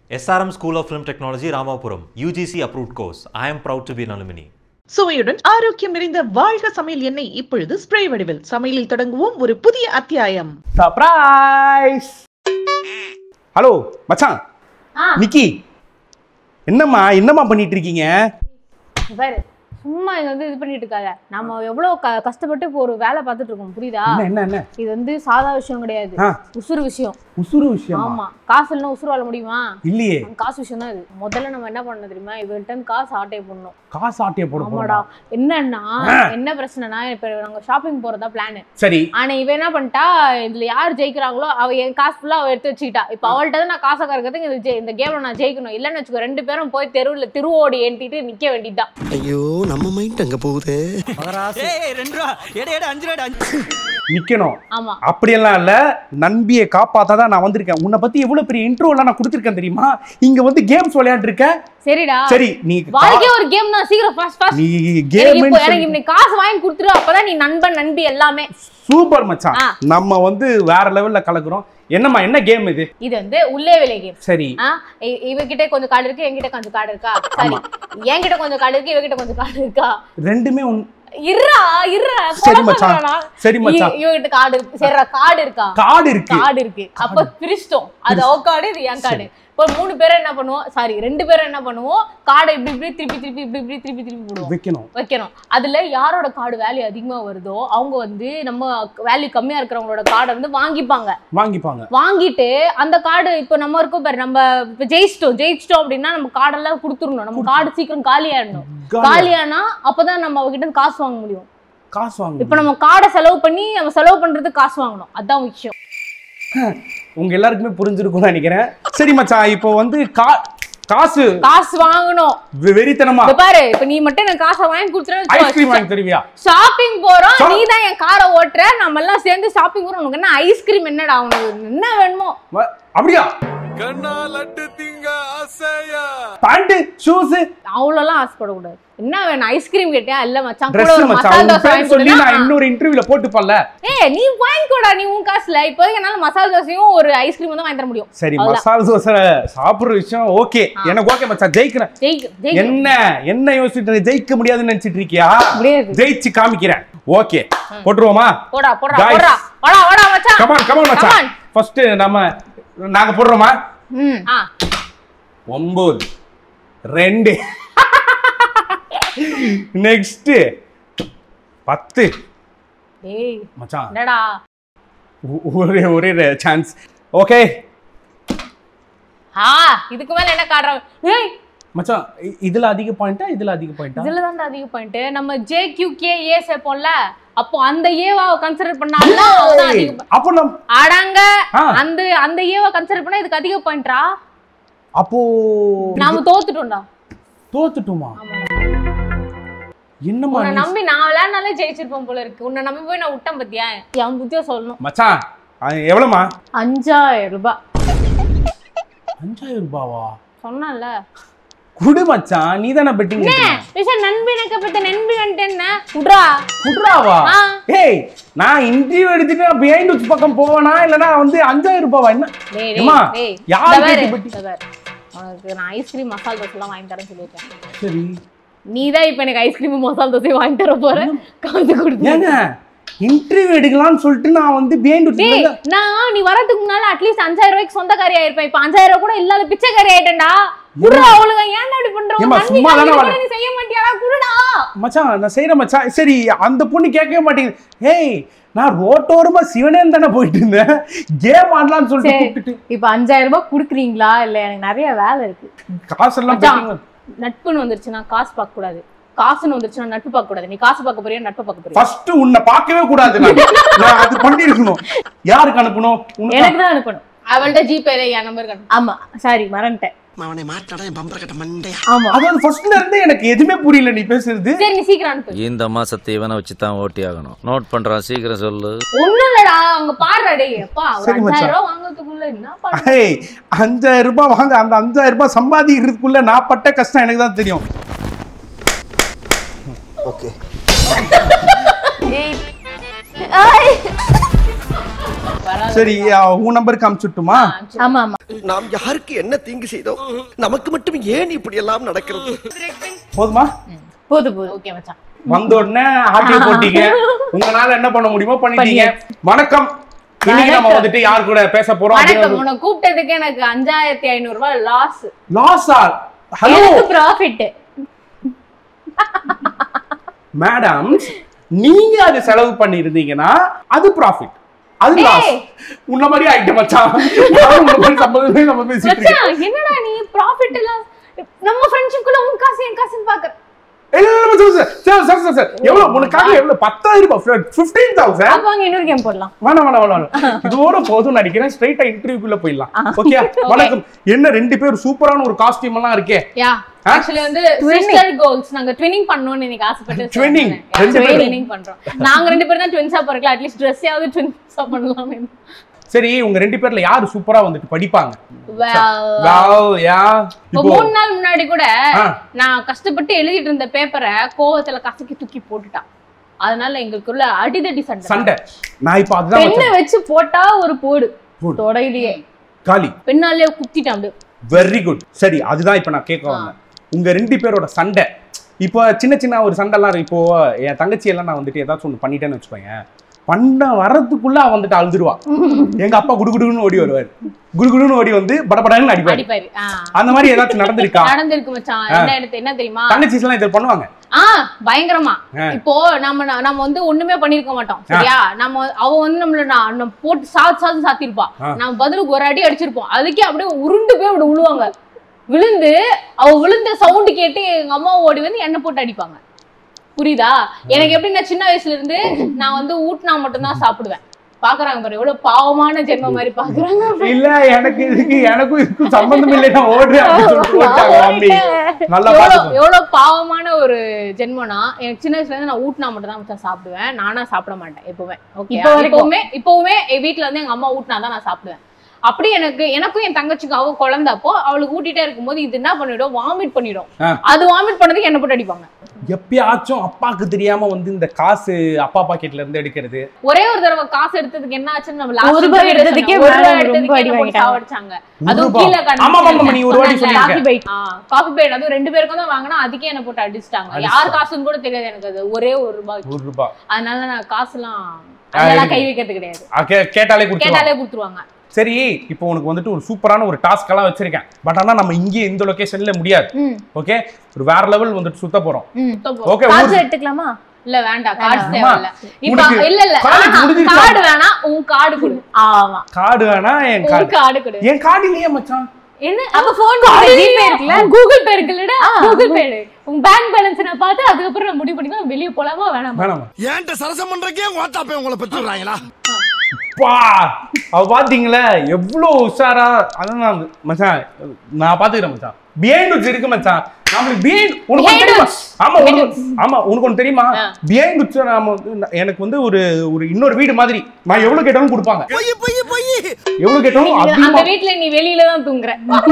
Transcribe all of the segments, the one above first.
SRM School of Film Technology, Ramapuram, UGC approved course. I am proud to be an alumni. சுவையுடன் ஆரோக்கியம் நிறைந்த வாழ்க சமையல் எண்ணெய் இப்பொழுது ஸ்ப்ரே வடிவில் சமையலில் தொடங்குவோம் ஒரு புதிய அத்தியாயம் சர்ப்ரைஸ் ஹலோ மச்சான் நிக்கி என்னம்மா என்னம்மா பண்ணிட்டு இருக்கீங்க பாரு சும்மா இது வந்து இது பண்ணிட்டு இருக்காத நம்ம எவ்வளவு க- கஷ்டப்பட்டு இப்போ ஒரு வேலை பார்த்துட்டு இருக்கோம் புரியுதா என்ன என்ன என்ன இது வந்து சாதா விஷயம் கிடையாது ஆ. உசுறு விஷயம் உசுறு விஷயமா ஆமா காசு இல்லைன்னா உசுறு வாழ முடியுமா இல்லையே அந்த காசு விஷயம் தான் இது முதல்ல நம்ம என்ன பண்ணணும் தெரியுமா இவர்கிட்ட இருந்து காசு ஆட்டை பண்ணணும் காசு ஆட்டைய போட ஆமாடா போறோம் என்னன்னா ஆ. என்ன பிரச்சனைனா இப்ப நாங்க ஷாப்பிங் போறதா பிளான் சரி ஆனா இவ என்ன பண்ணிட்டா இதுல யார் ஜெயிக்கிறாங்களோ அவ என் காசு ஃபுல்லா அவ எடுத்து வச்சுக்கிட்டா இப்ப அவள்கிட்ட தான் நான் காசை கறக்கிறதுக்கு இந்த ஜெய்- இந்த கேம்ல நான் ஜெயிக்கணும் இல்லன்னு வச்சுக்கோ ரெண்டு பேரும் போய் தெருவுல திருவோடி ஏண்டிட்டு நிக்க வேண்டியதுதான் ஐயோ நம்ம மைண்ட் அங்க போகுதே நிக்கணும் ஆமா அப்படியெல்லாம் இல்ல நண்பியை காப்பாத்தாதான் நான் வந்திருக்கேன் உன்னை பத்தி எவ்வளவு பெரிய இன்ட்ரோ எல்லாம் நான் கொடுத்திருக்கேன் தெரியுமா இங்க வந்து கேம்ஸ் விளையாண்டு இருக்க சரிடா சரி நீ வாழ்க்கை ஒரு கேம் தான் சீக்கிரம் ஃபாஸ்ட் ஃபாஸ்ட் நீ எனக்கு இப்போ எனக்கு கேம் இன்னைக்கு காசு வாங்கி கொடுத்துரு அப்பதான் நீ நண்பன் நண்பி எல்லாமே சூப்பர் மச்சான் ஆ. நம்ம வந்து வேற லெவல்ல கலக்குறோம் என்னம்மா என்ன கேம் இது இது வந்து உள்ளே விலை கேம் சரி ஆ இ- இவகிட்ட கொஞ்சம் கார்டு இருக்கு என்கிட்ட கொஞ்சம் கார்டு இருக்கா சரி என்கிட்ட கொஞ்சம் கார்டு இருக்கு இவகிட்ட கொஞ்சம் கார்டு இருக்கா ரெண்டுமே உன் இருடா இருடா சரி மச்சான். சரி மச்சான். இவகிட்ட கார்டு இருக்கு சரிடா கார்டு இருக்கா கார்டு இருக்கு கார்டு இருக்கு அப்ப பிரிச்சிட்டோம் அது அவ கார்டு இது என் கார்டு இப்போ மூணு பேரும் என்ன பண்ணுவோம் சாரி ரெண்டு பேரும் என்ன பண்ணுவோம் கார்டை இப்படி இப்படி திருப்பி திருப்பி இப்படி இப்படி திருப்பி திருப்பி போடுவோம் வைக்கணும் வைக்கணும் அதுல யாரோட கார்டு வேல்யூ அதிகமா வருதோ அவங்க வந்து நம்ம வேல்யூ கம்மியா இருக்கிறவங்களோட கார்டை வந்து வாங்கிப்பாங்க வாங்கிப்பாங்க வாங்கிட்டு அந்த கார்டு இப்போ நம்ம இருக்கோம் பாரு நம்ம இப்போ ஜெயிச்சிட்டோம் ஜெயிச்சிட்டோம் அப்படின்னா நம்ம கார்டெல்லாம் கொடுத்துடணும் நம்ம கார்டு சீக்கிரம் காலியாயிடணும் காலியா- காலியானா அப்பதான் நம்ம அவகிட்ட இருந்து காசு வாங்க முடியும் காசு வாங்க இப்போ நம்ம கார்டை செலவு பண்ணி நம்ம செலவு பண்றதுக்கு காசு வாங்கணும் அதான் விஷயம் உங்க எல்லாருக்குமே புரிஞ்சிருக்கும்னு நினைக்கிறேன் சரி மச்சான் இப்போ வந்து கா காசு காசு வாங்கணும் வெ- வெறித்தனமா இப்ப பாரு இப்ப நீ மட்டும் எனக்கு காசை வாங்கி ஐஸ்கிரீம் கொடுத்துரு வாங்கி தருவியா ஷாப்பிங் போறோம் Shop- நீ தான் என் காரை ஓட்டுற நம்ம எல்லாம் சேர்ந்து ஷாப்பிங் போறோம் உனக்கு என்ன ஐஸ்கிரீம் என்னடா உனக்கு என்ன வேணுமோ வ- அப்படியா பேண்ட் ஷூஸ் அவ்வளோலாம் ஆசைப்படக்கூடாது என்ன வேணும் ஐஸ்கிரீம் கேட்டியா இல்ல மச்சான் கூட Dress ஒரு மச்சான் மசாலா உன் தோசை பேர் வாங்கி சொல்லி நான் கொடுனா இன்னொரு இன்டர்வியூல போட்டுப்பல்ல ஏய் நீ வாங்கிக்கோடா நீ உன் காசுல இப்போதைக்கு என்னால மசாலா தோசையும் ஒரு ஐஸ்கிரீம் தான் வாங்கி தர முடியும் சரி அவ்வளவுதான். மசாலா தோசை சாப்பிடுற விஷயம் ஓகே எனக்கு ஓகே மச்சான் ஜெயிக்கிறேன் ஜெயிக்க ஜெயிக்க என்ன என்ன யோசிச்சுட்டு ஜெயிக்க முடியாதுன்னு நினைச்சிட்டு இருக்கியா முடியாது. ஜெயிச்சு காமிக்கிறேன் ஓகே போட்டுருவோமா போடா போடா Guys. போடா வாடா வாடா மச்சான் கமான் கமான் மச்சான் Come on. ஃபர்ஸ்ட் நம்ம நாங்க போடுறோமா ம் ஆ ஒன்பது ரெண்டு நெக்ஸ்ட் பத்து ஏய் மச்சான் என்னடா ஒ- ஒரே ஒரே சான்ஸ் ஓகே ஆ இதுக்கு மேல என்ன காட்டுறாங்க ஏய் மச்சான் இ- இதுல அதிக பாயிண்டா இதுல அதிக பாயிண்டா இதுல தான்டா அதிக பாயிண்ட் நம்ம ஜே கியூ கே ஏ சேர்ப்போம்ல அப்போ அந்த ஏவா கன்சிடர் பண்ணாலும் அதுதான் அதிக point. அப்போ நம் அடங்க ஆ. அந்த அந்த ஏவா கன்சிடர் பண்ணா இதுக்கு அதிக பாயிண்ட்ரா அப்போ நாம தோத்துட்டோம்டா தோத்துட்டுமா என்னம்மா உன்னை நீ- நம்பி நான் விளையாடுனாலே ஜெயிச்சிருப்பேன் போல இருக்கு உன்னை நம்பி போய் நான் விட்டேன் பத்தியா என் புத்தியா சொல்லணும் மச்சான் அது எவ்வளவுமா அஞ்சாயிரம் ரூபாய் அஞ்சாயிரம் ரூபாவா சொன்னல குடு மச்சான் நீ தானே பெட்டிங் விஷயம் நண்பினக்க பத்த நண்பி என்ன விட்றா குடுறாவா ஆ. ஏய் நான் இன்டர்வியூ எடுத்துட்டு பிஹைண்ட் உச் பக்கம் போவேனா இல்லனா வந்து அஞ்சாயிரம் ரூபாவா என்ன டேய் ஏம்மா, டேய் டேய் யார் இந்த பாரு, கேட்டு பெட்டி? இந்த பாரு. உனக்கு நான் ஐஸ்கிரீம் மசாலா தோசை எல்லாம் வாங்கி தரேன்னு சொல்லியிருக்கேன் சரி நீ தான் இப்ப எனக்கு ஐஸ்கிரீம் மசாலா தோசை வாங்கி தர போற காசு கொடுத்து ஏங்க இன்டர்வியூ எடுக்கலாம்னு சொல்லிட்டு நான் வந்து பிஹைண்ட் உச் டேய் நான் நீ வரதுக்கு முன்னால அட்லீஸ்ட் அஞ்சாயிரம் ரூபாய்க்கு சொந்தக்காரி ஆயிருப்பேன் இப்ப அஞ்சாயிரம் ரூபாய் கூட இல்லாத பிச்சைக்காரி ஆயிட்டேன்டா குடுறா அவளுங்க ஏன்டா இப்படி பண்ற உன் ஏம்மா, நண்பி சும்மா தானே காமிக்க வரேன். கூட நீ செய்ய மாட்டியாடா குடுடா மச்சான் நான் செய்யறேன் மச்சான் சரி அந்த பொண்ணு கேட்கவே மாட்டேங்குது ஏய் நான் ரோட்டோரமா சிவனேன்னு தானே போயிட்டு இருந்தேன் கேம் ஆடலாம்னு சொல்லிட்டு சரி. கூப்பிட்டுட்டு இப்ப அஞ்சாயிரம் ரூபாய் குடுக்குறீங்களா இல்ல எனக்கு நிறைய வேலை இருக்கு காசெல்லாம் மச்சான், betting நட்புன்னு வந்துருச்சுன்னா காசு பார்க்க கூடாது காசுன்னு வந்துருச்சுன்னா நட்பு பார்க்க கூடாது நீ காசு பார்க்க போறியா நட்பு பார்க்க போறியா ஃபர்ஸ்ட் உன்னை பார்க்கவே கூடாது நான் நான் அது பண்ணிருக்கணும் யாருக்கு அனுப்பணும் உனக்கு எனக்கு தான் அனுப்பணும் அவள்கிட்ட ஜிபே என் நம்பருக்கு அனுப்பு ஆமா சாரி மறந்துட்டேன் அவனை மாட்டாடா என் பம்பர கட்ட மண்டையா ஆமா அதாவது ஃபர்ஸ்ட்ல இருந்தே எனக்கு எதுவுமே புரியல நீ பேசுறது சரி நீ சீக்கிரம் அனுப்பு இந்த மாசத்தை இவனை வச்சு தான் ஓட்டி ஆகணும் நோட் பண்றான் சீக்கிரம் சொல்லு ஒண்ணும் இல்லடா அவங்க பாடுறா டேய் அப்பா ஒரு சரி மச்சான். அஞ்சாயிரம் ரூபாய் வாங்குறதுக்குள்ள என்ன பண்ண ஏய் அஞ்சாயிரம் ரூபாய் வாங்க அந்த அஞ்சாயிரம் ரூபாய் சம்பாதிக்கிறதுக்குள்ள நான் பட்ட கஷ்டம் எனக்கு தான் தெரியும் ஓகே சரி அஹ், உன் நம்பருக்கு அமுச்சுட்டுமா ஆமா ஆமா நாம் யாருக்கு என்ன தீங்கு செய்தோம் நமக்கு மட்டும் ஏன் இப்படி எல்லாம் நடக்கிறது போதுமா போது போது ஓகே மச்சான் வந்த உடனே ஆட்டிய போட்டீங்க உங்களால என்ன பண்ண முடியுமோ பண்ணிட்டீங்க வணக்கம் இன்னைக்கு நம்ம வந்துட்டு யார் கூட பேச போறோம் வணக்கம் உன்னை கூப்பிட்டதுக்கு எனக்கு அஞ்சாயிரத்தி ஐநூறு ரூபாய் லாஸ் லாஸா ஹலோ எனக்கு ப்ராஃபிட் மேடம் நீங்க அது செலவு பண்ணிருந்தீங்கன்னா அது ப்ராஃபிட் அது லாஸ் உன்ன மாதிரி ஆயிட்ட மச்சான் யாரும் உன்ன மாதிரி சம்பந்தமே நம்ம பேசிட்டு இருக்கோம் மச்சான் என்னடா நீ ப்ராஃபிட் எல்லாம் நம்ம ஃப்ரெண்ட்ஷிப்குள்ள உன் காசு என் காசுன்னு பாக்குற இல்ல, இல்ல, இல்ல, sir, sir, sir, sir, sir, எவ்வளவு உனக்காக எவ்வளவு பத்தாயிரம் ரூபாய் பிப்டீன் தௌசண்ட் அப்ப அங்க இன்னொரு கேம் போடலாம் வேணாம் வேணாம் வேணாம் வேணாம். இதோட போதும் நினைக்கிறேன் ஸ்ட்ரைட்டா இன்டர்வியூக்குள்ள போயிடலாம் ஓகே வணக்கம் என்ன ரெண்டு பேர் சூப்பரான ஒரு காஸ்டியூம் எல்லாம் இருக்கே யா ஆ? ஆக்சுவலி வந்து சிஸ்டர் கோல்ஸ் நாங்க ட்வினிங் பண்ணனும்னு இன்னைக்கு ஆசைப்பட்டு Twinning? ரெண்டு பேரும்? ட்வினிங் பண்றோம் நாங்க ரெண்டு பேரும் தான் ட்வின்ஸா பிறக்கல அட்லீஸ்ட் Dress ஆவது ட்வின்ஸா பண்ணலாம் சரி உங்க ரெண்டு பேர்ல யாரு சூப்பரா வந்துட்டு படிப்பாங்க Well, Wow, yeah. இப்போ இப்போ மூணு நாள் முன்னாடி கூட ஆ. நான் கஷ்டப்பட்டு எழுதிட்டு இருந்த பேப்பரை கோவத்துல கசக்கி தூக்கி போட்டுட்டான் அதனால எங்களுக்குள்ள அடிதடி சண்டை சண்டை நான் இப்ப அதுதான் பெண்ணை வச்சேன். வச்சு போட்டா ஒரு போடு போடு. தொடையிலேயே காலி பெண்ணாலே குத்திட்டான் அப்படியே வெரி குட் சரி அதுதான் இப்ப நான் கேட்க வந்தேன் உங்க ரெண்டு பேரோட சண்டை இப்போ சின்ன சின்ன ஒரு சண்டைலாம் இருக்கு. இப்போ என் தங்கச்சி எல்லாம் நான் வந்துட்டு ஏதாச்சும் ஒன்று பண்ணிட்டேன்னு வச்சுக்கோங்க பண்ண வரதுக்குள்ள அவன் வந்துட்டு அழுதுருவா எங்க அப்பா குடுகுடுன்னு ஓடி வருவார் குடுகுடுன்னு ஓடி வந்து படபடன்னு அடிப்பாரு அடிப்பாரு ஆ. அந்த மாதிரி ஏதாச்சும் நடந்திருக்கா நடந்திருக்கு மச்சான் என்ன எடுத்து என்ன தெரியுமா தங்கச்சிஸ் எல்லாம் இதை பண்ணுவாங்க ஆ பயங்கரமா ஆ. இப்போ நம்ம நம்ம வந்து ஒண்ணுமே பண்ணிருக்க மாட்டோம் சரியா நம்ம அவ வந்து நம்மள நான் நம்ம போட்டு சாத்து சாத்து சாத்திருப்பா ஆ. நம்ம பதிலுக்கு ஒரு அடி அடிச்சிருப்போம் அதுக்கே அப்படியே உருண்டு போய் அப்படி விழுவாங்க விழுந்து அவ விழுந்த சவுண்ட் கேட்டு எங்க அம்மா ஓடி வந்து எண்ணெய் போட்டு அடிப்பாங்க புரியுதா எனக்கு எப்படி நான் சின்ன வயசுல இருந்து நான் வந்து ஊட்டினா மட்டும்தான் சாப்பிடுவேன் பாக்குறாங்க பாரு எவ்வளவு பாவமான ஜென்மம் மாதிரி பாக்குறாங்க இல்ல எனக்கு இதுக்கு எனக்கும் இதுக்கும் சம்பந்தம் இல்லை நான் ஓடுறேன் அப்படின்னு சொல்லிட்டு ஓட்டாங்க மம்மி நல்லா எவ்வளவு பாத்துக்கோ எவ்வளவு பாவமான ஒரு ஜென்மம்னா எனக்கு சின்ன வயசுல இருந்து நான் ஊட்டினா மட்டும் தான் மச்சான் சாப்பிடுவேன் நானா சாப்பிட மாட்டேன் எப்பவுமே ஓகே இப்போ வரைக்கும்? இப்பவுமே இப்பவுமே என் வீட்ல வந்து எங்க அம்மா ஊட்டினா தான் நான் சாப்பிடுவேன் அப்படி எனக்கு எனக்கும் என் தங்கச்சிக்கும் அவ குழந்தை அப்போ அவளுக்கு ஊட்டிட்டே இருக்கும்போது இது என்ன பண்ணிடும் வாமிட் பண்ணிடும் ஆ. அது வாமிட் பண்ணதுக்கு என்ன போட்டு அடிப்பாங்க எப்பயாச்சும் அப்பாக்கு தெரியாம வந்து இந்த காசு அப்பா பாக்கெட்ல இருந்து எடுக்கிறது ஒரே ஒரு தடவை காசு எடுத்ததுக்கு என்ன ஆச்சுன்னு நம்ம ஒரு லாஸ்ட் ரூபாய் எடுத்ததுக்கே ஒரு ரூபாய் மேடம் ரொம்ப எடுத்ததுக்கே அடி என்ன போட்டு வாங்கிட்டாங்க. சாவடிச்சாங்க ஒரு அதுவும் ரூபாய். கீழே ஆமா, ஆமா, ஆமா, நீ ஒரு வாட்டி சொன்னேன்ல. சொல்லியிருக்க. காஃபி பைட் காஃபி பேட் அதுவும் ரெண்டு பேருக்கும் தான் வாங்கினா அதுக்கே என்ன போட்டு அடிச்சிட்டாங்க அடிச்சிட்டாங்க. யார் காசுன்னு கூட தெரியாது எனக்கு அது ஒரே ஒரு ரூபாய் ஒரு ரூபாய் அதனால நான் காசுலாம் அதெல்லாம் கை வைக்கிறது கிடையாது ஆ, கே- கேட்டாலே கொடுத்துருவாங்க கேட்டாலே கொடுத்துருவாங்க சரி இப்போ உனக்கு வந்துட்டு ஒரு சூப்பரான ஒரு டாஸ்க் எல்லாம் வச்சிருக்கேன் பட் ஆனா நம்ம இங்கே இந்த லொகேஷன்ல முடியாது ம். ஓகே ஒரு வேற லெவல் வந்துட்டு சுத்த போறோம் ம். ஓகே காசு எடுத்துக்கலாமா இல்ல வேண்டாம் கார்டு வேணாமா? தேவையில்ல இப்ப உனக்கு இல்ல இல்ல college முடிஞ்சிருச்சா? கார்டு வேணாம் உன் கார்டு கொடு ஆமா கார்டு வேணா என் உன் கார்டு கார்டு கொடு என் கார்டு இல்லையே மச்சான் என்ன அப்ப போன் ஜிபே இருக்குல்ல கூகுள் பே இருக்குல்லடா கூகுள் பே உங்க பேங்க் பேலன்ஸ் நான் பார்த்து அதுக்கப்புறம் நான் முடிவு பண்ணிக்கலாம் வெளிய போலாமா வேணாமா வேணாமா ஏன்ட்ட சரசம் பண்றக்கே ஓட்டாப்பே உங்களை பெற்றுறாங்களா பா அவ பாத்தீங்களா எவ்வளவு உஷாரா அதான் நான் மச்சான் நான் பாத்துக்கிறேன் மச்சான் பிஹைண்ட் உட்ஸ் இருக்கு மச்சான் நம்மளுக்கு பிஹைண்ட் உனக்கு ஒண்ணு Behind தெரியுமா hooks. ஆமா உனக்கு ஆமா உனக்கு ஒண்ணு தெரியுமா ஆ. பிஹைண்ட் உட்ஸ் நாம வந்து ந- எனக்கு வந்து ஒரு ஒரு இன்னொரு வீடு மாதிரி நான் எவ்வளவு கேட்டாலும் கொடுப்பாங்க பொய் பொய் பொய் எவ்வளவு கேட்டாலும் அந்த அதிகமா வீட்ல நீ வெளியில தான் தூங்குற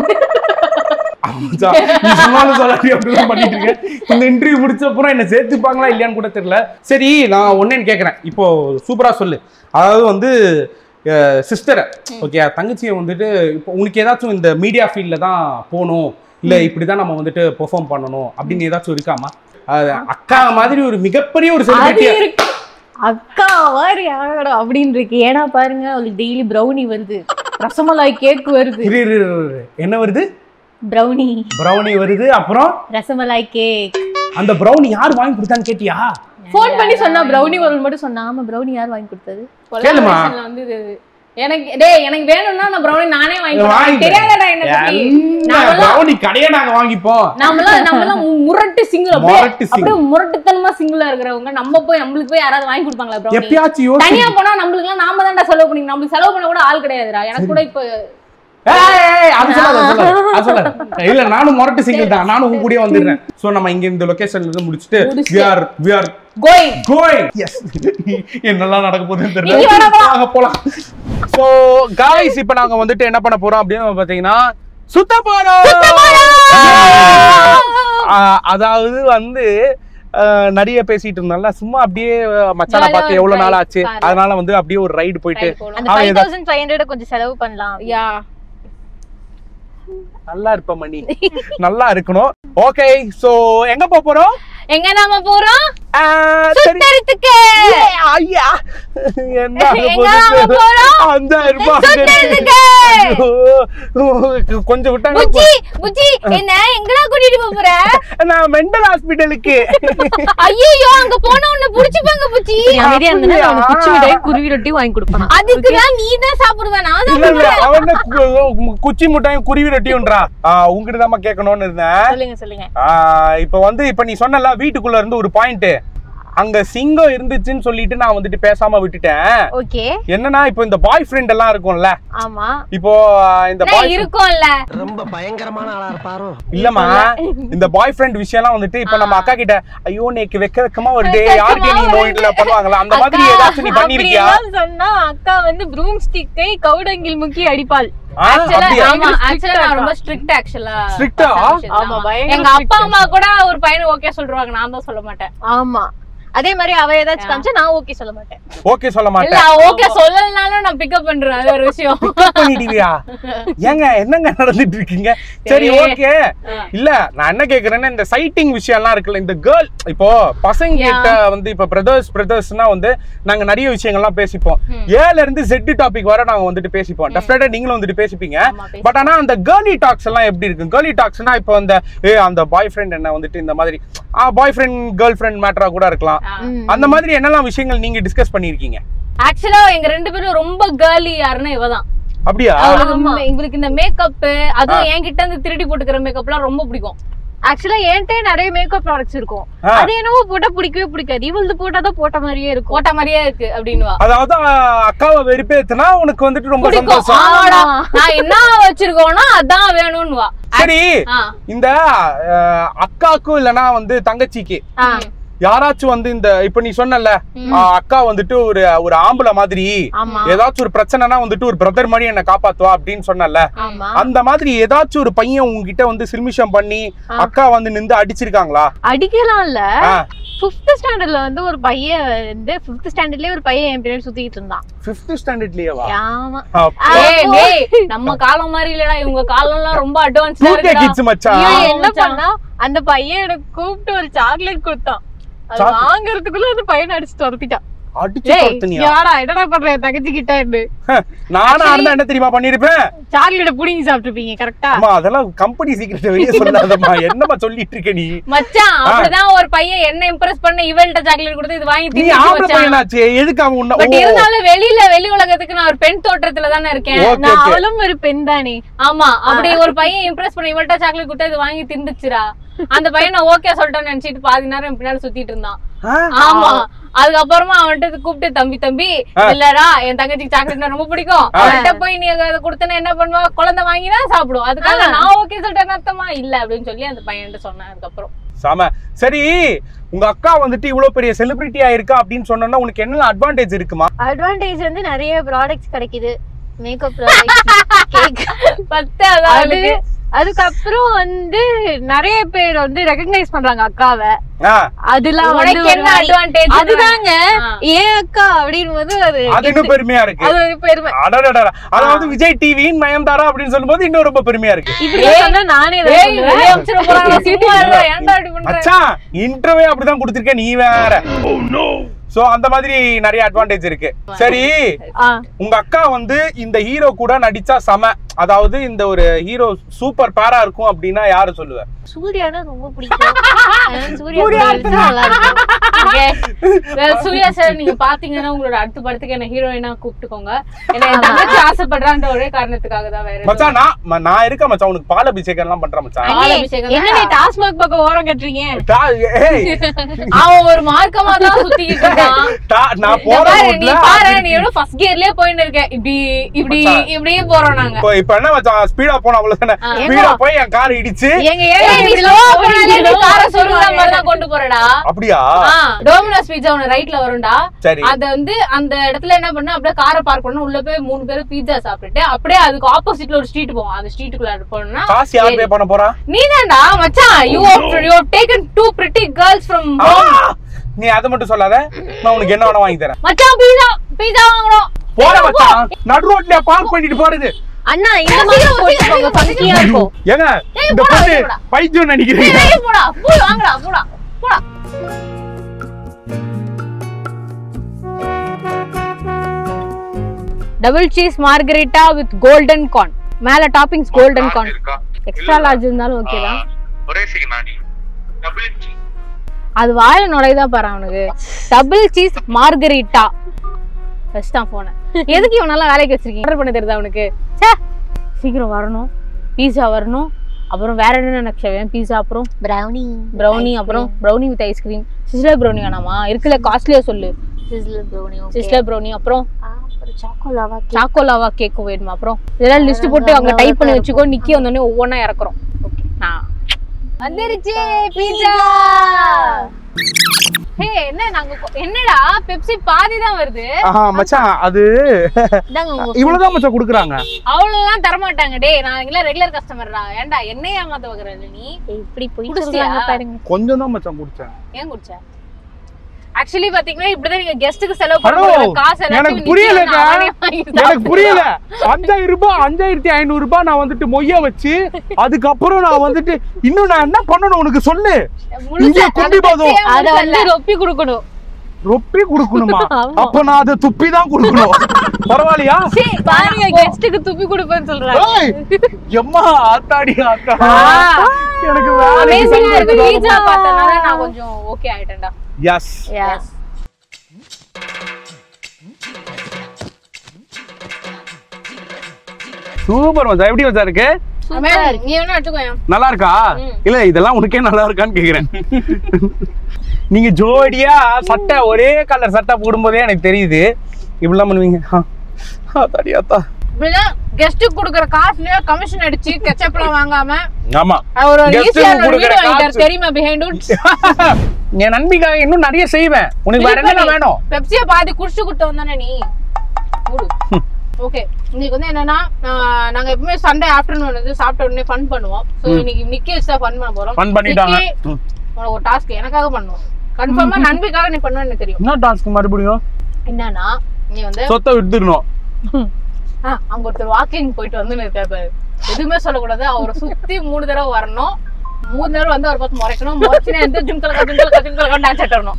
மச்சான், நீ சொன்னாலும் சொல்லாட்டி அப்படிதான் பண்ணிட்டு இருக்கேன் இந்த இன்டர்வியூ முடிச்ச அப்புறம் என்ன சேர்த்துப்பாங்களா இல்லையான்னு கூட தெரியல சரி நான் ஒன்னேன்னு கேக்குறேன் இப்போ சூப்பரா சொல்லு அதாவது வந்து சிஸ்டரை ஓகே தங்கச்சியை வந்துட்டு இப்போ உனக்கு ஏதாச்சும் இந்த மீடியா ஃபீல்டில் தான் போகணும் இல்லை இப்படி தான் நம்ம வந்துட்டு பெர்ஃபார்ம் பண்ணணும் அப்படின்னு ஏதாச்சும் இருக்காமா அது அக்கா மாதிரி ஒரு மிகப்பெரிய ஒரு அது செலிபிரிட்டி இருக்கு அக்கா மாதிரி ஆகணும் அப்படின்னு இருக்கு ஏன்னா பாருங்க அவளுக்கு டெய்லி ப்ரௌனி வருது ரசமலாய் கேக் வருது என்ன வருது ப்ரௌனி ப்ரௌனி வருது அப்புறம் ரசமலாய் கேக் அந்த ப்ரௌனி யார் வாங்கி கொடுத்தான்னு கேட்டியா ஃபோன் பண்ணி சொன்னா ப்ரௌனி வரும் மட்டும் சொன்னா ஆமா ப்ரௌனி யார் வாங்கி கொடுத்தது கேளுமா. Collaborationல வந்து இது எனக்கு டேய் எனக்கு வேணும்னா நான் ப்ரௌனி நானே வாங்கி வாங்கி தெரியாதடா என்ன பத்தி நாமெல்லாம் ப்ரௌனி கடையை நாங்க வாங்கிப்போம் நம்மளாம் நம்மளாம் முரட்டு சிங்கிள் அப்படியே முரட்டு single. அப்படியே முரட்டுத்தனமா சிங்கிளா இருக்கிறவங்க நம்ம போய் நம்மளுக்கு போய் யாராவது வாங்கி கொடுப்பாங்களா ப்ரௌனி எப்பயாச்சும் யோசி தனியா போனா நம்மளுக்கு எல்லாம் நாம தான்டா செலவு பண்ணி நம்மளுக்கு செலவு பண்ண கூட ஆள் கிடையாதுடா எனக்கு கூட இப்ப ஏய், ஏய், அது சொல்லாத, அது சொல்லாத, அது சொல்லாத. இல்ல நானும் முரட்டு சிங்கிள் தான் நானும் உங்க கூடயே வந்துடுறேன் சோ நம்ம இங்க இந்த லொகேஷன்ல இருந்து முடிச்சிட்டு முடிச்சிட்டு. we are we are going going yes என்னெல்லாம் நடக்க போகுதுன்னு நீங்க வேணா தெரியல வா. வாங்க போலாம் சோ गाइस இப்போ நாங்க வந்துட்டு என்ன பண்ண போறோம் அப்படின்னு பாத்தீங்கன்னா சுத்த போறோம் ஆ, அதாவது வந்து அஹ், நிறைய பேசிட்டு இருந்தோம்ல சும்மா அப்படியே அஹ், மச்சானை Jolly-ஆ பார்த்து ஒரு எவ்வளவு நாள் ride ஆச்சு car ல. அதனால வந்து அப்படியே ஒரு ரைடு போயிட்டு Ride போலாம். அந்த அவன் ஃபைவ் ஏதா- தௌசண்ட் ஃபைவ் ஹண்ட்ரட் கொஞ்சம் செலவு பண்ணலாம் யா நல்லா இருப்ப மணி நல்லா இருக்கணும் ஓகே சோ எங்க போக போறோம் எங்க நாம போறோம் ஆஹ், சரி சுத்தறதுக்கு ஏ, ஐயா என்ன எங்க நாம போறோம்? அஞ்சாயிரம் ரூபாய் சுத்தறதுக்கு. ஐயோ, கொஞ்சம் விட்டாங்க புச்சி புச்சி என்ன எங்கடா கூட்டிட்டு போப் போற நான் மெண்டல் ஹாஸ்பிட்டலுக்கு ஐயோ அங்க போனா உன்னை புடிச்சுப்பாங்க புச்சி அமைதியா இருந்தா அப்படியா? அவனுக்கு குச்சி மிட்டாய் குருவி ரொட்டி வாங்கி கொடுப்பான் அதுக்குதான் நீ தான் சாப்பிடுவ நான் இல்ல இல்ல சாப்பிடுவேன் அவன் தான் கு- குச்சி முட்டாயும் குருவி ரொட்டியும்ன்றா உங்ககிட்ட தான் கேட்கணும்னு இருந்தேன் சொல்லுங்க சொல்லுங்க ஆஹ் இப்ப வந்து இப்ப நீ சொன்னல வீட்டுக்குள்ள இருந்து ஒரு பாயிண்ட் அங்க சிங்கம் இருந்துச்சுன்னு சொல்லிட்டு நான் வந்துட்டு பேசாம விட்டுட்டேன் ஓகே என்னன்னா இப்போ இந்த பாய் ஃப்ரெண்ட் எல்லாம் இருக்கும்ல ஆமா இப்போ இந்த நான் பாய் இருக்கோம்ல ரொம்ப பயங்கரமான ஆளா இருப்பாரோ இல்லம்மா இந்த பாய் ஃப்ரெண்ட் விஷயம்லாம் வந்துட்டு இப்ப நம்ம அக்கா கிட்ட ஐயோ நேக்கு வெக்க வெக்கமா வருது வெக்க யாருக்கு நீ வெக்கமா நோயில பண்ணுவாங்களா அந்த மாதிரி அக்கா, ஏதாச்சும் நீ பண்ணிருக்கியா அப்படியெல்லாம் சொன்னா அக்கா வந்து ப்ரூம் ஸ்டிக்கை கவுடங்கில் முக்கி அடிப்பாள் ஆ, அப்படியா ஆமா ஆக்சுவலா நான் ரொம்ப ஸ்ட்ரிக்ட் ஆக்சுவலா Strict ஆ? ஆமா, பயங்கர எங்க அப்பா strict. அம்மா கூட ஒரு பையனை ஓகே சொல்றாங்க நான் தான் சொல்ல மாட்டேன் ஆமா அதே மாதிரி அவ ஏதாச்சும் காமிச்சா நான் ஓகே சொல்ல மாட்டேன் ஓகே சொல்ல இல்ல மாட்டேன் ஓகே சொல்லலனாலும் நான் பிக்கப் பண்றேன் அது ஒரு விஷயம் பண்ணிடுவியா ஏங்க என்னங்க நடந்துட்டு இருக்கீங்க சரி சரி. ஓகே இல்ல நான் என்ன கேக்குறேன்னா இந்த சைட்டிங் விஷயம் எல்லாம் இருக்குல்ல இந்த கேர்ள் இப்போ பசங்க கிட்ட வந்து இப்ப பிரதர்ஸ் பிரதர்ஸ்னா வந்து நாங்க நிறைய விஷயங்கள்லாம் பேசிப்போம் ஏல இருந்து செட் டாபிக் வர நாங்க வந்துட்டு பேசிப்போம் டெஃபினட்டா நீங்களும் வந்துட்டு பேசிப்பீங்க ஆமா, பேசிப்போம். பட் ஆனா அந்த கேர்லி டாக்ஸ் எல்லாம் எப்படி இருக்கு கேர்லி டாக்ஸ்னா இப்போ அந்த ஏ அந்த பாய் ஃப்ரெண்ட் என்ன வந்துட்டு இந்த மாதிரி பாய் ஃப்ரெண்ட் கேர்ள் ஃப்ரெண்ட் மேட்டரா கூட இருக்கலாம் அந்த மாதிரி என்னெல்லாம் விஷயங்கள் நீங்க டிஸ்கஸ் பண்ணிருக்கீங்க ஆக்சுவலா எங்க ரெண்டு பேரும் ரொம்ப கேர்லி யாருன்னா இவதான் அப்படியா அவளுக்கு ம- இவளுக்கு இந்த மேக்கப் அதுவும் என்கிட்ட இருந்து திருடி போட்டுக்கிற மேக்கப்லாம் ரொம்ப பிடிக்கும் ஆக்சுவலா என்கிட்ட நிறைய மேக்கப் ப்ராடக்ட்ஸ் இருக்கும் ஆ. அது என்னவோ போட்டா பிடிக்கவே பிடிக்காது இவளது போட்டாதான் போட்ட மாதிரியே இருக்கும் போட்ட மாதிரியே இருக்கு அப்படின்னுவா அதாவது அஹ், அக்காவை வெறுப்பேத்துனா உனக்கு வந்துட்டு ரொம்ப பிடிக்கும் சந்தோஷம் ஆமாடா நான் என்ன வச்சிருக்கோனோ அதான் வேணும்னுவா சரி ஆ. இந்த அஹ், அக்காக்கும் இல்லனா வந்து தங்கச்சிக்கு ஆ. யாராச்சும் வந்து இந்த இப்ப நீ சொன்னல அக்கா வந்துட்டு ஒரு ஒரு ஆம்பளை மாதிரி ஆமா ஏதாச்சும் ஒரு பிரச்சனைனா வந்துட்டு ஒரு பிரதர் மாதிரி என்ன காப்பாத்துவா அப்படின்னு சொன்னல ஆமா அந்த மாதிரி ஏதாச்சும் ஒரு பையன் உங்ககிட்ட வந்து சில்மிஷம் பண்ணி அக்கா வந்து நின்று அடிச்சிருக்காங்களா அடிக்கலாம் இல்ல ஆ. பிப்த் ஸ்டாண்டர்ட்ல வந்து ஒரு பையன் வந்து பிப்த் ஸ்டாண்டர்ட்லயே ஒரு பையன் என் பின்னாடி சுத்திட்டு இருந்தான் பிப்த் ஸ்டாண்டர்ட்லயேவா ஆமா ஏய், டேய், நம்ம காலம் மாதிரி இல்லடா இவங்க காலம்லாம் ரொம்ப அட்வான்ஸ்டா டூ கே இருக்குடா கிட்ஸ் மச்சான் இவன் ஆமா, என்ன மச்சான். பண்ணா அந்த பையன் எனக்கு கூப்பிட்டு ஒரு சாக்லேட் கொடுத்தான் அது Chocolate? வாங்குறதுக்குள்ள அந்த பையனை அடிச்சு துரத்திட்டான் அடிச்சு டேய், துரத்துனியா யாரா என்னடா பண்ற என் தங்கச்சி கிட்ட இருந்து நானா இருந்தா என்ன தெரியுமா பண்ணிருப்பேன் சாக்லேட்ட புடிங்கி சாப்பிட்டுருப்பீங்க கரெக்டா அம்மா அதெல்லாம் கம்பெனி சீக்கிரத்தை வெளியே சொல்லாதம்மா என்னம்மா சொல்லிட்டு இருக்க நீ மச்சான் அப்படிதான் ஒரு பையன் என்ன இம்ப்ரெஸ் பண்ண இவள்கிட்ட சாக்லேட் கொடுத்து இது வாங்கி நீ தின்னு ஆம்பளை வச்சான் பையனாச்சு எதுக்கு அவன் உன்ன பட் ஓ, இருந்தாலும் வெளியில வெளி உலகத்துக்கு நான் ஒரு பெண் தோற்றத்துல தானே இருக்கேன் ஓகே நான் ஓகே அவளும் ஒரு பெண் தானே ஆமா அப்படி ஒரு பையன் இம்ப்ரெஸ் பண்ண இவள்கிட்ட சாக்லேட் கொடுத்து இது வாங்கி திண்டுச்சுடா அந்த பையன் நான் ஓகே சொல்லிட்டேன்னு நினைச்சிட்டு பாதி நேரம் என் பின்னாடி சுத்திட்டு இருந்தான் ஆ? ஆமா அதுக்கப்புறமா அவன்கிட்ட கூப்பிட்டு தம்பி தம்பி இல்லடா என் தங்கச்சிக்கு சாக்லேட் ரொம்ப பிடிக்கும் அவன்கிட்ட போய் நீ அதை கொடுத்தனா என்ன பண்ணுவா குழந்தை வாங்கினா சாப்பிடும் அதுக்காக நான் ஓகே சொல்லிட்டேன்னு அர்த்தமா இல்ல அப்படின்னு சொல்லி அந்த பையன்கிட்ட சொன்னேன் அதுக்கப்புறம் சாம சரி உங்க அக்கா வந்துட்டு இவ்வளவு பெரிய செலிபிரிட்டி ஆயிருக்கா அப்படின்னு சொன்னா உனக்கு என்ன அட்வான்டேஜ் இருக்குமா அட்வான்டேஜ் வந்து நிறைய ப்ராடக்ட்ஸ் கிடைக்குது மேக்கப் ப்ராடக்ட்ஸ் கேக் பத்து அதான் அது அவளுக்கு. அதுக்கப்புறம் வந்து நிறைய பேர் வந்து ரெகக்னைஸ் பண்றாங்க அக்காவை ஆ, அதெல்லாம் வந்து உனக்கு ஒரு என்ன வழி. advantage? அதுதாங்க ஆ. ஏன் அக்கா அப்படின்னு போது அது அது இன்னும் பெருமையா இருக்கு அது ஒரு பெருமை அடடடடா. அதாவது விஜய் டிவியின் நயன்தாரா அப்படின்னு சொல்லும்போது இன்னும் ரொம்ப பெருமையா இருக்கு இப்படி சொன்னா நானே தான் ஏய், சொல்லுவேன். வெளிய அனுப்பிச்சிட போறாங்க. சும்மா இருடா, ஏன்டா இப்படி பண்ற? மச்சான் இன்டர்வியூ அப்படிதான் கொடுத்திருக்க நீ வேற சோ அந்த மாதிரி நிறைய அட்வான்டேஜ் இருக்கு சரி ஆ. உங்க அக்கா வந்து இந்த ஹீரோ கூட நடிச்சா செம அதாவது இந்த ஒரு ஹீரோ சூப்பர் பேரா இருக்கும் அப்படின்னா யாரு சொல்லுவ சூர்யானா ரொம்ப பிடிக்கும் அதனால சூர்யா கூட நடிச்சா நல்லா இருக்கும் Okay. Well, சூர்யா சார் நீங்க பாத்தீங்கன்னா உங்களோட அடுத்த படத்துக்கு என்ன ஹீரோயினா கூப்பிட்டுக்கோங்க ஏன்னா என் தங்கச்சி ஆசைப்படுறான்ற ஒரே காரணத்துக்காக தான் வேற எதுவும் மச்சான் நான் ம- நான் இருக்கேன் மச்சான் உனக்கு பால் அபிஷேகம் எல்லாம் பண்றேன் மச்சான் பால் அபிஷேகம் என்ன நீ டாஸ்மாக் பக்கம் ஓரம் கட்டுறீங்க டா- ஏய், அவன் ஒரு மார்க்கமா தான் சுத்திக்கிட்டு இருக்கான் டா- நான் இந்த போற பாரு, நீ route ல பாரு நீ எவ்வளவு ஃபர்ஸ்ட் கியர்லயே போயிட்டு இருக்க இப்படி இப்படி மச்சான். இப்படியே போறோம் நாங்க இப்போ இப்ப என்ன மச்சான் ஸ்பீடா போன அவ்வளவுதானே ஸ்பீடா போய் என் கார் இடிச்சு எங்க ஏய், ஏரியா நீ slow ஆ போனாலே நீ காரை சொருகுற மாதிரி தான் கொண்டு போறடா அப்படியா டோமினோஸ் பீட்சா ஒன்னு ரைட்ல வரும்டா சரி. அத வந்து அந்த இடத்துல என்ன பண்ண அப்படியே காரை பார்க் பண்ண உள்ள போய் மூணு பேரும் பீட்சா சாப்பிட்டுட்டு அப்படியே அதுக்கு ஆப்போசிட்ல ஒரு ஸ்ட்ரீட் போவோம் அந்த ஸ்ட்ரீட்டுக்குள்ள போனா காசு யார் பே பண்ண போறா நீதான்டா மச்சான் you you have taken two pretty girls from ஆ! நீ அதை மட்டும் சொல்லாத நான் உனக்கு என்ன வேணா வாங்கி தரேன் மச்சான் பீட்சா பீட்சா வாங்கணும் போற மச்சான் நடு ரோட்ல பார்க் பண்ணிட்டு போறது அண்ணா இந்த மாதிரி போட்டு போங்க ஃபங்க்ஷனியா இருக்கும் ஏங்க ஏய், இந்த போடா, பொண்ணு போடா. பைத்தியம் நினைக்கிறீங்க ஏய், போடா போய் வாங்கடா போடா போடா double cheese margherita with golden corn மேல toppings golden corn extra large இருந்தாலும் ஓகே தான் ஒரே செகண்ட் டபுள் அது வாயில நுழையதான் பாரு அவனுக்கு டபுள் சீஸ் மார்கரிட்டா வச்சுட்டான் போன எதுக்கு இவனெல்லாம் வேலைக்கு வச்சிருக்கீங்க ஆர்டர் பண்ண தெரியுதா அவனுக்கு ச்சே சீக்கிரம் வரணும் பீஸா வரணும் அப்புறம் வேற என்ன எனக்கு வேணும் பீஸா அப்புறம் பிரவுனி ப்ரௌனி அப்புறம் brownie with ice cream sizzler brownie வேணாமா இருக்குல்ல காஸ்ட்லியா சொல்லு சிஸ்லர் பிரவுனி சிஸ்லர் ப்ரௌனி அப்புறம் அப்புறம் சாக்கோலாவா சாக்கோ லாவா கேக்கும் வேணுமா அப்புறம் இதெல்லாம் லிஸ்ட் போட்டு அங்க டைப் பண்ணி வச்சுக்கோ நிக்கி வந்தோடனே ஒவ்வொன்றா இறக்குறோம் ஓகே வந்துருச்சு பீஸா ஹே என்ன நாங்க கொ- என்னடா பெப்சி பாதி தான் வருது ஆஹா மச்சான் அது இதாங்க உங்க இவ்வளவுதான் மச்சான் குடுக்குறாங்க அவ்வளவுலாம் தர மாட்டாங்க டே நான் எல்லாம் ரெகுலர் கஸ்டமர்டா ஏன்டா என்ன ஏமாத்த வைக்கிற நீ இப்படி போய் குடிச்சிட்டியா? சொல்றாங்க பாருங்க கொஞ்சம் தான் மச்சான் குடிச்சேன் ஏன் குடிச்ச ஆக்சுவலி பாத்தீங்கன்னா இப்படிதான் நீங்க கெஸ்ட்டுக்கு செலவு ஹலோ பண்ணுற காசு எல்லாத்தையும் எனக்கு நிக்கி புரியலக்கா வந்து அவனே வாங்கி எனக்கு சாப்பிடுறான். புரியல அஞ்சாயிரம் ரூபாய் அஞ்சாயிரத்தி ஐநூறு ரூபாய் நான் வந்துட்டு மொய்ய வச்சு அதுக்கப்புறம் நான் வந்துட்டு இன்னும் நான் என்ன பண்ணணும் உனக்கு சொல்லு முழுசா இங்கே குண்டி அந்த போதும். பெப்சியே அத முழுசா வந்து இல்ல. ரொப்பி கொடுக்கணும் ரொப்பி கொடுக்கணுமா ஆமா. அப்ப நான் அதை துப்பி தான் கொடுக்கணும் பரவாயில்லையா பாருங்க கெஸ்ட்டுக்கு துப்பி கொடுப்பேன்னு சொல்றாங்க ஏய், எம்மா ஆத்தாடி ஆத்தா ஆ. எனக்கு வேலைக்கு Amazing ஆ இருக்கு. சம்பளம் pizza பார்த்தனால நான் கொஞ்சம் okay ஆயிட்டேன்டா. எஸ் எஸ் சூப்பர் மச்சா எப்படி மச்சா இருக்கு அமேன், நீ வேணா எடுத்துக்கோயேன். நல்லா இருக்கா இல்ல இதெல்லாம் உனக்கே நல்லா இருக்கான்னு கேக்குறேன் நீங்க ஜோடியா சட்டை ஒரே கலர் சட்டை போடும்போதே எனக்கு தெரியுது இப்படிலாம் பண்ணுவீங்க ஆ. ஆத்தாடி ஆத்தா இப்படிதான் guest க்கு கொடுக்குற காசுலயே commission அடிச்சு ketchup எல்லாம் வாங்காம ஆமா அவர் ஒரு Guest க்கு ஈஸியான ஒரு கொடுக்குற வீடு வாங்கிட்டாரு காசு. தெரியுமா behind it? என் நன்பிக்காக இன்னும் நிறைய செய்வேன் உனக்கு வேற என்ன வேணும் பெப்சியை பாதி குடிச்சு கொடுத்து வந்தானே நீ மூடு ஓகே இன்னைக்கு வந்து என்னன்னா ஆஹ், நாங்க எப்பவுமே சண்டே ஆஃப்டர்நூன் வந்து சாப்பிட்ட உடனே ஃபன் பண்ணுவோம் சோ இன்னைக்கு நிக்கி வச்சு தான் ஃபன் பண்ண போறோம் Fun பண்ணிட்டாங்க. நிக்கி, ம். உனக்கு ஒரு டாஸ்க் எனக்காக பண்ணுவோம் கன்ஃபார்மா நன்பிக்காக நீ பண்ணுவேன்னு எனக்கு தெரியும் என்ன டாஸ்க் மறுபடியும் என்னன்னா நீ வந்து சொத்தை வித்துடணும் ஆ, அங்க ஒருத்தர் வாக்கிங் போயிட்டு வந்து இருக்காரு பாரு. எதுவுமே சொல்லக்கூடாது அவரை சுத்தி மூணு தடவை வரணும் மூணு தடவை வந்து அவர் பார்த்து முறைக்கணும் முறைச்சுனே வந்து ஜும்கலக்கா ஜும்கலக்கா ஜும்கலக்கா டான்ஸ் ஆட்டணும்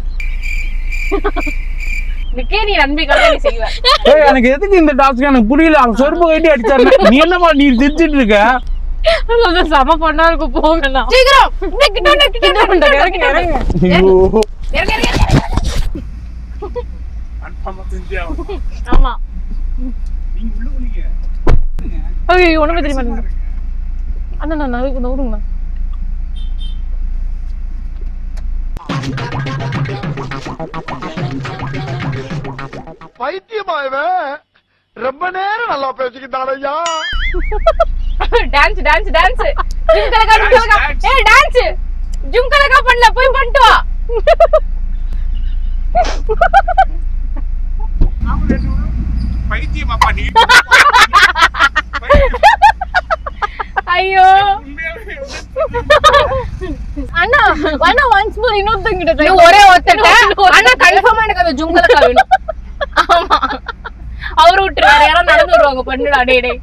நிக்கே நீ நன்பிக்காக நீ செய்வ ஏய் எனக்கு எதுக்கு இந்த டாஸ்க் எனக்கு புரியல அவங்க சொருப்பு கட்டி அடிச்சாரு நீ என்னமா நீ சிரிச்சிட்டு இருக்க செம பண்ணா இருக்கும் போங்கண்ணா சீக்கிரம் இன்னும் கிட்ட வந்து, கிட்ட வந்து, கிட்ட வந்து, கிட்ட வந்து. ஐயோ இறங்கு, இறங்கு, இறங்கு. ஆமா ஐயோ ஒண்ணுமே தெரிய மாட்டேங்குது அண்ணா நான் நடு- நடுவுங்கண்ணா பைத்தியமா இவன் ரொம்ப நேரம் நல்லா பேசிக்கிட்டான் ஐயா டான்ஸ் டான்ஸ் டான்ஸ் ஜும்கலக்கா ஜும்கலக்கா ஏய் டான்ஸ் ஜும்கலக்கா பண்ணல போய் பண்ணிட்டு வா பைத்தியமாப்பா நீ ஐயோ அண்ணா அண்ணா ஒன்ஸ் மோர் இன்னொருத்தங்க கிட்ட ஒரே ஒருத்தட்ட அண்ணா கன்ஃபார்மா எனக்கு அந்த ஜுங்கலக்கா வேணும் ஆமா அவரு விட்டு வேற யாராவது நடந்து வருவாங்க பண்ணுடா டேய் டேய்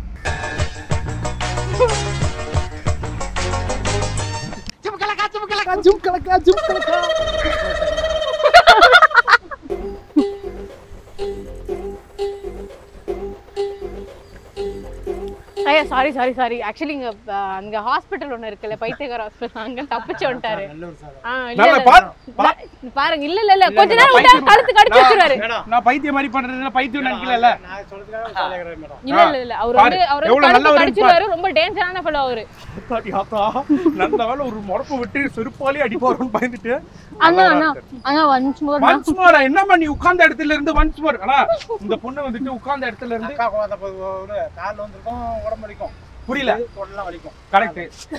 ஐயா சாரி சாரி சாரி ஆக்சுவலி இங்க அஹ், அங்க ஹாஸ்பிட்டல் ஒண்ணு இருக்குல்ல பைத்தியக்கார ஹாஸ்பிட்டல் அங்க தப்பிச்சு வந்துட்டாரு ஆ, இல்ல, நல்லா இல்ல, பார், இல்ல, பாருங்க இல்ல இல்ல இல்ல கொஞ்ச நேரம் விட்டா கழுத்து கடிச்சு வச்சிருவாரு நான் பைத்தியம் மாதிரி பண்றதுல பைத்தியம் நினைக்கல இல்ல இல்ல இல்ல அவர் வந்து பாரு, அவர் எவ்வளவு வந்து நல்ல கழுத்து ஒரு கடிச்சிருவாரு ரொம்ப டேஞ்சரான ஃபெலோ அவரு நல்ல வேலை ஒரு முறப்பு விட்டு செருப்பாலே அடிப்பாருன்னு பயந்துட்டு அண்ணா அண்ணா அண்ணா ஒன்ஸ் மோர் ஒன்ஸ் மோர் என்னம்மா நீ உட்கார்ந்த இடத்துல இருந்து ஒன்ஸ் மோர் ஆனா இந்த பொண்ணு வந்துட்டு உட்கார்ந்த இடத்துல இருந்து கால் வந்திருக்கோம் உடம்பு வலிக்கும் புரியல கரெக்ட்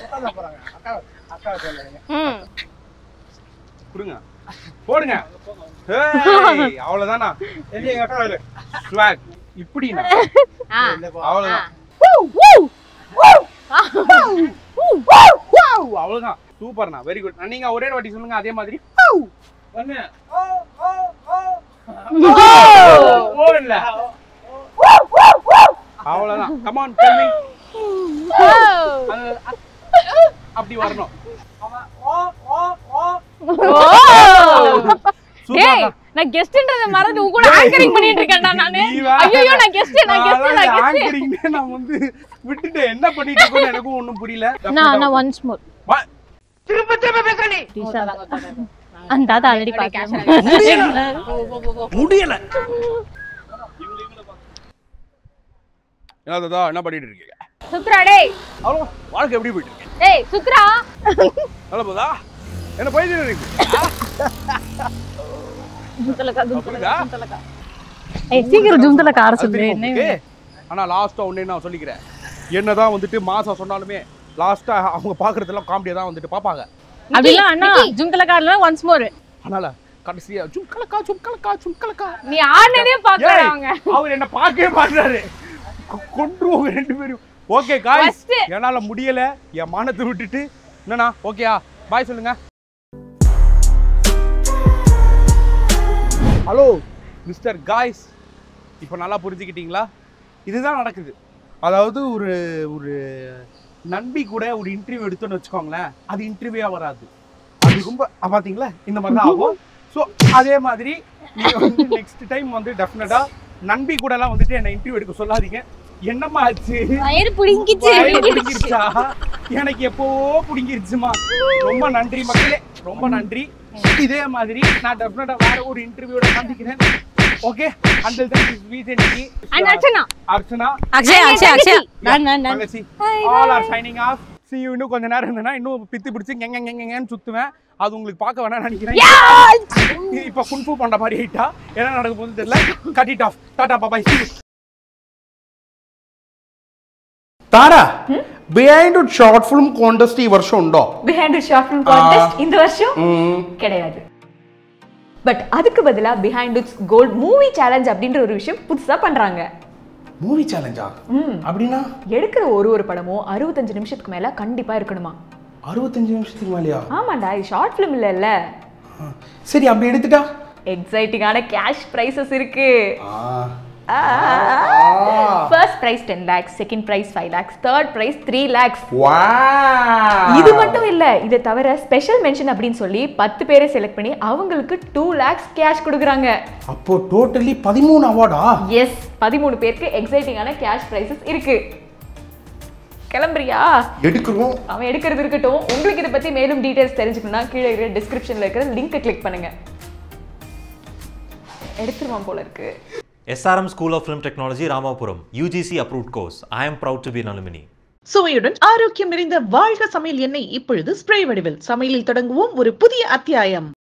ம். கொடுங்க போடுங்க ஏய், அவ்வளவுதானா Swag. இப்படி ஆ. அவ்வளவுதான் அவ்வளவுதான் சூப்பர்ண்ணா வெரி குட் நீங்க ஒரே ஒரு வாட்டி சொல்லுங்க அதே மாதிரி பண்ணு. ஓ இல்ல அவ்வளவுதான் கமான் டெல் அப்படி வரணும் டேய் நான் கெஸ்ட்ன்றத மறந்து உன் கூட ஆங்கரிங் பண்ணிட்டு இருக்கேன்டா நானு நீ வேற. ஐயோ நான் கெஸ்ட் நான் கெஸ்ட் நான் கெஸ்ட் ஆங்கரிங்னே நான் வந்து விட்டுட்டு என்ன பண்ணிட்டு இருக்கோம்னு எனக்கும் ஒண்ணும் புரியல நான் நான் ஒன்ஸ் மோர் வா- அந்த தாத்தா ஆல்ரெடி பாக்கிறேன் முடியல என்ன தாத்தா என்ன பண்ணிட்டு இருக்கீங்க சுத்ரா டேய் அவ்வளோ வாழ்க்கை எப்படி போயிட்டு இருக்கு டேய் சுத்ரா நல்ல போதா என்ன போயிட்டு இருக்கு புரியுதா ஏய் சீக்கிரம் ஜும்தல கார அது சொல்லு தெரியுமா என்ன உங்களுக்கு? ஆனா லாஸ்டா ஒண்ணே நான் சொல்லிக்கிறேன் என்னதான் வந்துட்டு மாசம் சொன்னாலுமே லாஸ்டா அவங்க பாக்குறதெல்லாம் காமெடியா தான் வந்துட்டு பாப்பாங்க அப்படிலாம் அண்ணா ஜும்தல கார்ல ஒன்ஸ் மோர் அதனால கடைசியா சும் கலக்கா சும் கலக்கா சும் கலக்கா நீ ஆடுனதே பாக்கறாங்க அவங்க அவர் என்ன பார்க்கவே மாட்டாரு கொ- கொன்றுவோங்க ரெண்டு பேரும் ஓகே காய்ஸ் First. என்னால முடியல என் மானத்தை விட்டுட்டு என்னண்ணா ஓகேயா பாய் சொல்லுங்க ஹலோ மிஸ்டர் காய்ஸ் இப்போ நல்லா புரிஞ்சுக்கிட்டீங்களா இதுதான் நடக்குது அதாவது ஒரு ஒரு நண்பி கூட ஒரு இன்டர்வியூ எடுத்தோன்னு வச்சுக்கோங்களேன் அது இன்டர்வியூவா வராது அது ரொம்ப அஹ் பாத்தீங்களா இந்த மாதிரி தான் ஆகும் ஸோ அதே மாதிரி நீங்க வந்து நெக்ஸ்ட் டைம் வந்து டெஃபினட்டா நண்பி கூட எல்லாம் வந்துட்டு என்ன இன்டர்வியூ எடுக்க சொல்லாதீங்க என்னம்மா ஆச்சு வயிறு புடிங்கிச்சு வயிறு புடுங்கிருச்சா எனக்கு எப்போவோ புடுங்கிருச்சுமா ரொம்ப நன்றி மக்களே ரொம்ப நன்றி இதே மாதிரி நான் டெஃபினட்டா வேற ஒரு இன்டர்வியூட சந்திக்கிறேன் ஓகே அண்டில் தென் இஸ் வீசென்டி அண்ட் அர்ச்சனா அர்ச்சனா அக்ஷய் அக்ஷய் அக்ஷய் நான் நான் நான் தங்கச்சி all are signing off see you இன்னும் கொஞ்ச நேரம் இருந்தேன்னா இன்னும் பித்து பிடிச்சி கெங்க கெங்கன்னு சுத்துவேன் அது உங்களுக்கு பார்க்க வேணாம் நினைக்கிறேன் இப்போ குன்ஃபு பண்ற மாதிரி ஆயிட்டா என்ன நடக்க போகுது தெரியல கட் இட் ஆஃப் டாடா பாபாய் താര ബിഹൈൻഡ് ഷോർട്ട് ഫിലിം കോണ്ടസ്റ്റ് ഈ വർഷം ഉണ്ടോ பிஹைண்ட் ஷார்ட் ஃபிலிம் கான்டெஸ்ட் இந்த வருஷம் கிடையாது பட் அதுக்கு பதிலா behind it's cold movie challenge அப்படின்ற ஒரு விஷயம் புதுசா பண்றாங்க மூவி சேலஞ்சா அப்படின்னா எடுக்கிற ஒரு ஒரு படமும் அறுபத்தஞ்சு நிமிஷத்துக்கு மேல கண்டிப்பா இருக்கணுமா அறுபத்தஞ்சு நிமிஷத்துக்கு மேலேயா ஆமாண்டா இது ஷார்ட் ஃபிலிம் இல்லைல்ல சரி அப்படி எடுத்துட்டா எக்ஸைட்டிங்கான கேஷ் ப்ரைசஸ் இருக்கு first prize ten lakhs second prize five lakhs third prize three lakhs இது மட்டும் இல்ல இதை தவிர ஸ்பெஷல் மென்ஷன் அப்படின்னு சொல்லி பத்து பேரை செலக்ட் பண்ணி அவங்களுக்கு டூ லேக்ஸ் கேஷ் கொடுக்குறாங்க அப்போ டோட்டலி பதிமூணு அவார்டா எஸ் பதிமூணு பேருக்கு எக்ஸைட்டிங்கான கேஷ் ப்ரைசஸ் இருக்கு கிளம்புறியா எடுக்கிறோம் அவன் எடுக்கிறது இருக்கட்டும் உங்களுக்கு இதை பத்தி மேலும் டீடைல்ஸ் தெரிஞ்சுக்கணும்னா கீழே இருக்கிற டிஸ்கிரிப்ஷன்ல இருக்கிற லிங்கை கிளிக் பண்ணுங்க எடுத்துருவான் போல இருக்கு SRM School of Film Technology, Ramapuram, UGC approved course. I am proud to be an alumni. சுவையுடன் ஆரோக்கியம் நிறைந்த வாழ்க சமையல் எண்ணெய் இப்பொழுது ஸ்ப்ரே வடிவில் சமையலில் தொடங்குவோம் ஒரு புதிய அத்தியாயம்